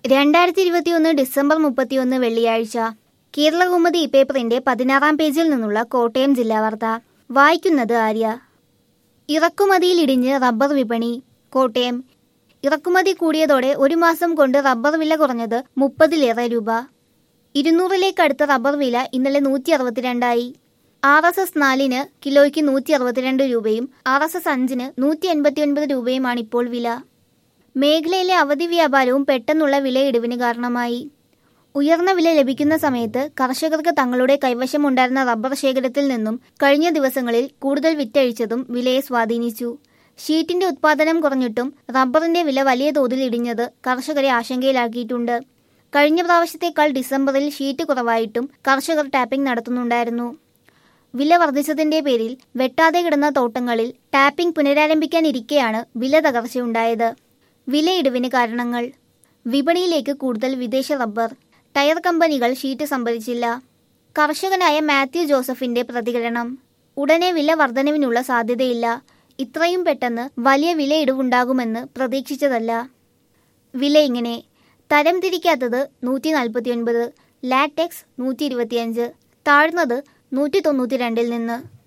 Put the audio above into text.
രണ്ടായിരത്തി ഇരുപത്തിയൊന്ന് ഡിസംബർ മുപ്പത്തിയൊന്ന് വെള്ളിയാഴ്ച കേരളകൗമുദി പേപ്പറിന്റെ പതിനാറാം പേജിൽ നിന്നുള്ള കോട്ടയം ജില്ലാ വാർത്ത വായിക്കുന്നത് ആര്യ ഇറക്കുമതിയിൽ ഇടിഞ്ഞ് റബ്ബർ വിപണി കോട്ടയം ഇറക്കുമതി കൂടിയതോടെ ഒരു മാസം കൊണ്ട് റബ്ബർ വില കുറഞ്ഞത് മുപ്പതിലേറെ രൂപ ഇരുന്നൂറിലേക്ക് അടുത്ത റബ്ബർ വില ഇന്നലെ നൂറ്റി അറുപത്തിരണ്ടായി ആർ എസ് എസ് നാലിന് കിലോയ്ക്ക് നൂറ്റി അറുപത്തിരണ്ട് രൂപയും ആർ എസ് എസ് അഞ്ചിന് നൂറ്റി എൺപത്തിയൊൻപത് രൂപയുമാണ് ഇപ്പോൾ വില മേഖലയിലെ അവധി വ്യാപാരവും പെട്ടെന്നുള്ള വിലയിടിവിന് കാരണമായി ഉയർന്ന വില ലഭിക്കുന്ന സമയത്ത് കർഷകർക്ക് തങ്ങളുടെ കൈവശമുണ്ടായിരുന്ന റബ്ബർ ശേഖരത്തിൽ നിന്നും കഴിഞ്ഞ ദിവസങ്ങളിൽ കൂടുതൽ വിറ്റഴിച്ചതും വിലയെ സ്വാധീനിച്ചു ഷീറ്റിന്റെ ഉത്പാദനം കുറഞ്ഞിട്ടും റബ്ബറിന്റെ വില വലിയ തോതിൽ ഇടിഞ്ഞത് കർഷകരെ ആശങ്കയിലാക്കിയിട്ടുണ്ട് കഴിഞ്ഞ പ്രാവശ്യത്തേക്കാൾ ഡിസംബറിൽ ഷീറ്റ് കുറവായിട്ടും കർഷകർ ടാപ്പിംഗ് നടത്തുന്നുണ്ടായിരുന്നു വില വർദ്ധിച്ചതിന്റെ പേരിൽ വെട്ടാതെ കിടന്ന തോട്ടങ്ങളിൽ ടാപ്പിംഗ് പുനരാരംഭിക്കാനിരിക്കെയാണ് വില തകർച്ചയുണ്ടായത് വിലയിടിവിന് കാരണങ്ങൾ വിപണിയിലേക്ക് കൂടുതൽ വിദേശ റബ്ബർ ടയർ കമ്പനികൾ ഷീറ്റ് സംഭരിച്ചില്ല കർഷകനായ മാത്യു ജോസഫിന്റെ പ്രതികരണം ഉടനെ വില വർധനവിനുള്ള സാധ്യതയില്ല ഇത്രയും പെട്ടെന്ന് വലിയ വിലയിടിവുണ്ടാകുമെന്ന് പ്രതീക്ഷിച്ചതല്ല വില ഇങ്ങനെ തരം തിരിക്കാത്തത് നൂറ്റി നാൽപ്പത്തിയൊൻപത് ലാറ്റക്സ് നൂറ്റി ഇരുപത്തിയഞ്ച് താഴ്ന്നത് നൂറ്റി തൊണ്ണൂറ്റി രണ്ടിൽ നിന്ന്